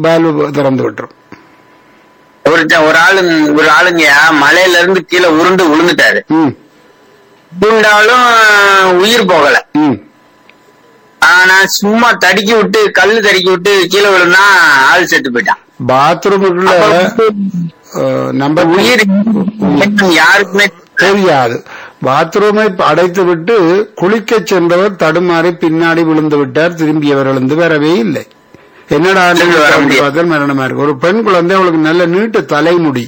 Valve திறந்து விட்டுரும் ஒருத்தன் ஒரு ஆளு ஒரு ஆளுங்க மலையில இருந்து கீழே உருண்டு விழுந்துட்டாரு ம் விழுந்தாலும் உயிர் போகல ம் ஆனா சும்மா தடுக்கி விட்டு கல்லு தடுக்கி விட்டு கீழே விழுந்தா ஆள் செத்து போயிட்டான் பாத்ரூமுக்குள்ள அஹ், நம்ம உயிர் யாருக்குமே தெரியாது பாத்ரூமை அடைத்து விட்டு குளிக்கச் சென்றவர் தடுமாறி பின்னாடி விழுந்து விட்டார் திரும்பியவர் எழுந்து வரவே இல்லை என்னடா திரும்பி வர முடியாது. பார்த்தால் மரணமா இருக்கு ஒரு பெண் குழந்தை அவளுக்கு நல்ல நீட்டு தலைமுடி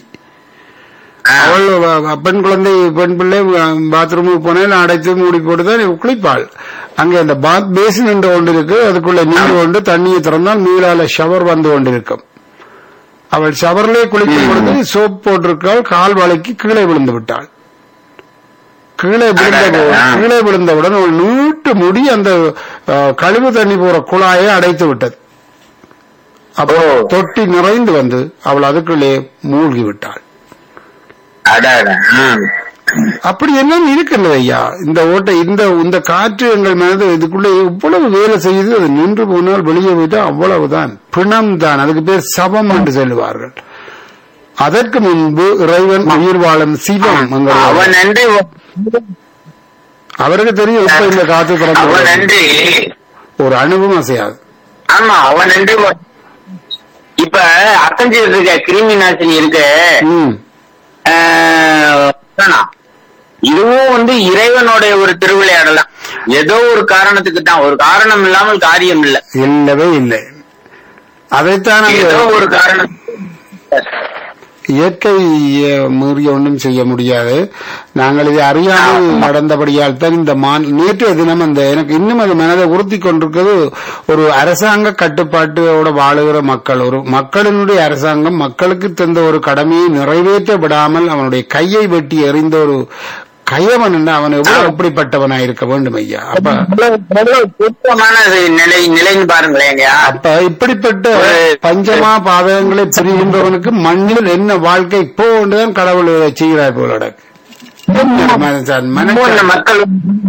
அவள் வ- பெண் குழந்தை பெண் பிள்ளை பாத்ரூமுக்கு போனேன் அடைத்து மூடி போட்டுதான் குளிப்பாள் அங்கே அந்த பாத் பேசின் என்று ஒன்று இருக்கு அதுக்குள்ள நீர் கொண்டு தண்ணியை திறந்தால் மீளால ஷவர் வந்து கொண்டிருக்கும் அவள் ஷவர்லே குளிக்கும் பொழுது சோப் போட்டிருக்காள் கால் வளைக்கு கீழே விழுந்து விட்டாள் கீழே விழுந்த அடடா. கீழே விழுந்தவுடன் ஒரு நீட்டு முடி அந்த அஹ், கழிவு தண்ணி போற குழாயை அடைத்து விட்டது அப்போ ஓ. தொட்டி நிறைந்து வந்து அவள் அதுக்குள்ளே மூழ்கி விட்டாள் அடாடா ம். அப்படி எல்லாம் இருக்கின்றது ஐயா இந்த ஓட்டை இந்த இந்த காற்று எங்கள் மனது இதுக்குள்ளே இவ்வளவு வேலை செய்யுது அது நின்று போனால் வெளியே போயிட்டா அவ்வளவுதான் பிணம் தான் அதுக்கு பேர் சபம் என்று சொல்லுவார்கள் அதற்கு முன்பு இறைவன் உயிர் வாழும் சிவம் என்கிறார். அவன் நன்றி அவருக்கு தெரியும் இப்ப இந்த காற்று அவன் திறந்து நன்றி ஒரு அணுவும் அசையாது ஆமா அவன் நன்றி இப்ப அக்கஞ்சி இருக்க கிருமி நாசினி இருக்கு ம் ஆஹ், கொரோனா. இதுவும் வந்து இறைவனுடைய ஒரு திருவிளையாடல் தான் ஏதோ ஒரு காரணத்துக்கு தான் ஒரு காரணம் இல்லாமல் காரியம் இல்ல இல்லவே இல்லை அதைத்தான் அந்த ஏதோ ஒரு காரணம் இயற்கை அஹ், மீறி ஒன்றும் செய்ய முடியாது நாங்கள் இதை அறியாமல் நடந்தபடியால் தான் இந்த மான் நேற்றைய தினம் அந்த எனக்கு இன்னும் அது மனதை உறுத்தி கொண்டிருக்கிறது ஒரு அரசாங்க கட்டுப்பாட்டோட வாழுகிற மக்கள் ஒரு மக்களினுடைய அரசாங்கம் மக்களுக்கு தந்த ஒரு கடமையை நிறைவேற்ற விடாமல் அவனுடைய கையை வெட்டி எறிந்த ஒரு கயவன் என்ன அவன் எவ்வளவு எப்படிப்பட்டவனாய் இருக்க வேண்டும் ஐயா அப்ப எவ்வளவு சுத்தமான நிலை நிலைன்னு பாருங்களேன் ஐயா. அப்ப இப்படிப்பட்ட பஞ்சமா பாதகங்களை புரிகின்றவனுக்கு மண்ணில் என்ன வாழ்க்கை போன்றுதான் கடவுள் இதை செய்கிறார் போல மனசான் ரொம்ப இந்த மன மக்கள்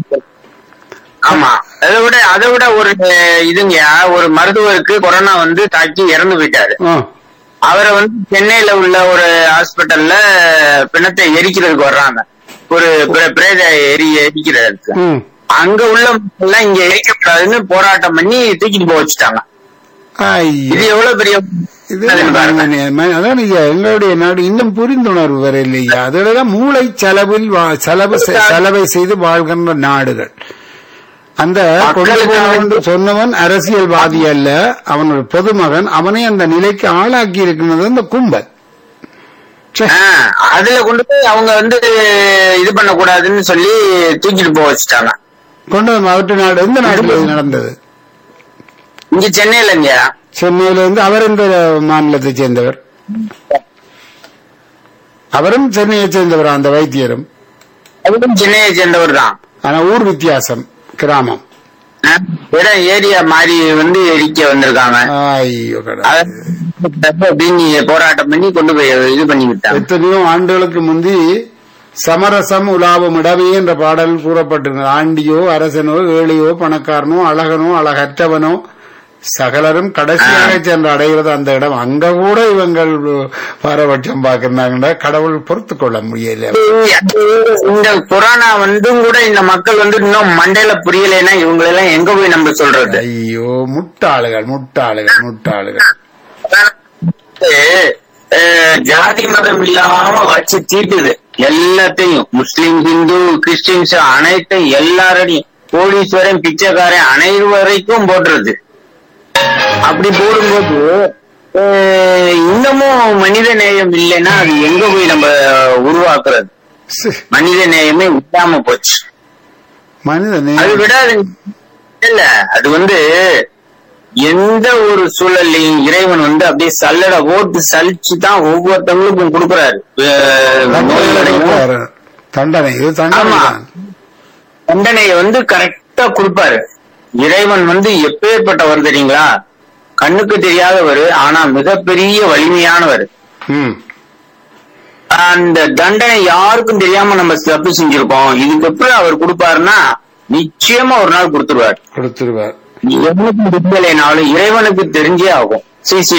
ஆமா அதை விட அதை விட ஒரு இதுங்க ஒரு மருத்துவருக்கு கொரோனா வந்து தாக்கி இறந்து போயிட்டாரு ஆ, அவரை வந்து சென்னையில உள்ள ஒரு ஹாஸ்பிட்டல்ல பிணத்தை எரிக்கிறதுக்கு வர்றாங்க ஒரு பிர- பிரேத எரி எரிக்கிறதுக்கு ம். அங்க உள்ள மக்கள் எல்லாம் இங்க எரிக்கக்கூடாதுன்னு போராட்டம் பண்ணி தூக்கிட்டு போக வச்சுட்டாங்க ஐயோ. இது எவ்வளவு பெரிய இது அதுன்னு பாருங்க. ம- அதான் ஐயா எங்களுடைய நாடு இன்னும் புரிந்துணர்வு வர இல்லையா அதோடதான் மூளை செலவில் வா- செலவு செ- செலவை செய்து வாழ்கின்ற நாடுகள் அந்த கொண்டு மக்களுக்கு போனவன் சொன்னவன் அரசியல்வாதி அல்ல அவன் ஒரு பொதுமகன் அவனை அந்த நிலைக்கு ஆளாக்கி இருக்கின்றது அந்த கும்பல் ச்சே. ஆ, அதுல கொண்டு போய் அவங்க வந்து இது பண்ண கூடாதுன்னு சொல்லி தூக்கிட்டு போக வச்சுட்டாங்க கொண்டு வந்து அவற்றை நாடு எந்த நாட்டில் இது நடந்தது இங்க சென்னையில இங்க சென்னையில இருந்து அவர் எந்த மாநிலத்தை சேர்ந்தவர் அவரும் சென்னையை சேர்ந்தவர் அந்த வைத்தியரும் அவரும் சென்னையை சேர்ந்தவர் தான் ஆனா ஊர் வித்தியாசம் கிராமம் இடம் ஏரியா மாறி வந்து எரிக்க வந்திருக்காங்க ஐயோ கடவுளே. அது அப்படின்னு போராட்டம் பண்ணி கொண்டு போய் இது பண்ணி விட்டாங்க எத்தனையோ ஆண்டுகளுக்கு முந்தி சமரசம் உலாவும் இடமே என்ற பாடல் கூறப்பட்டிருந்தது ஆண்டியோ அரசனோ ஏழையோ பணக்காரனோ அழகனோ அழகற்றவனோ சகலரும் கடைசியாக சென்று அடைகிறது அந்த இடம் அங்க கூட இவங்கள் பாரபட்சம் பார்க்கிறாங்க கடவுள் பொறுத்து கொள்ள முடியல இந்த கொரோனா வந்தும் கூட இந்த மக்கள் வந்து இன்னும் மண்டையில புரியலைன்னா இவங்களெல்லாம் எங்க போய் நம்ம சொல்றது ஐயோ முட்டாளுகள் முட்டாளுகள் முட்டாளுகள் அஹ், ஜாதி மதம் இல்லாம வச்சு தீட்டுது எல்லாத்தையும் முஸ்லிம் ஹிந்து கிறிஸ்டின்ஸ் அனைத்தையும் எல்லாரையும் கோடீஸ்வரன் பிச்சைக்காரன் அனைவரைக்கும் போட்டுருது அப்படி போடும்போது அஹ், இன்னமும் மனித நேயம் இல்லைன்னா அது எங்க போய் நம்ம உருவாக்குறது சி, மனித நேயமே இல்லாம போச்சு மனிதனே அது விட அது இல்ல அது வந்து எந்த ஒரு சூழல்லையும் இறைவன் வந்து அப்படியே சல்லட ஓட்டு சலிச்சு தான் ஒவ்வொருத்தவங்களுக்கும் கொடுக்கறாரு அஹ் நோய்களையும் தண்டனை இது தண்டனை ஆமா. தான் தண்டனையை வந்து கரெக்டா கொடுப்பாரு இறைவன் வந்து எப்பேற்பட்டவர் தெரியுங்களா கண்ணுக்கு தெரியாதவர் ஆனா மிகப்பெரிய வலிமையானவர் ம் அந்த தண்டனை யாருக்கும் தெரியாம நம்ம தப்பு செஞ்சிருக்கோம் இதுக்கப்புறம் அவர் கொடுப்பாருன்னா நிச்சயமா ஒரு நாள் கொடுத்துருவார் கொடுத்துருவார் எவனுக்கு தெரியலைனாலும் இறைவனுக்கு தெரிஞ்சே ஆகும் சிசி